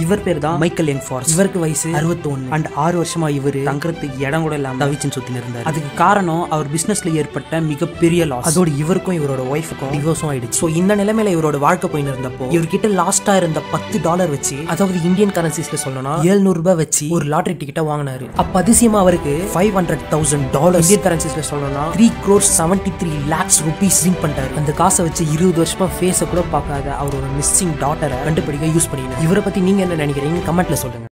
இவர் பேர் தான் மைக்கேல் யங் ஃபார்ஸ் இவருக்கு வயசு 61 அண்ட் ஆறு வருஷமா இவர் தங்குறதுக்கு இடம் கூட இல்லாம தவிச்சுன்னு சுத்தி இருந்தார் அதுக்கு காரணம் அவர் பிசினஸ்ல ஏற்பட்ட மிகப்பெரிய லாஸ் அதோட இவருக்கும் இவரோட ஒய்ஃபுக்கும் டிவோர்ஸும் ஆயிடுச்சு ஸோ இந்த நிலைமையில இவரோட வாழ்க்கை போயின்னு இருந்தப்போ இவர்கிட்ட லாஸ்டா இருந்த பத்து டாலர் வச்சு அதாவது இந்தியன் கரன்சிஸ்ல சொல்லணும்னா 700 ரூபாய் வச்சு ஒரு லாட்டரி டிக்கெட்டை வாங்கினாரு அப்ப அதிசயமா அவருக்கு five hundred thousand dollar Indian கரன்சிஸ்ல சொல்லணும்னா three crore seventy three lakhs rupees win பண்ணிட்டாரு அந்த காசை வச்சு இருபது வருஷமா ஃபேஸை கூட பார்க்காத அவரோட மிஸ்ஸிங் டாட்டரை கண்டுபிடிக்க யூஸ் பண்ணினார் இவரை பத்தி நீங்க என்ன நினைக்கிறீங்க கமெண்ட்ல சொல்லுங்க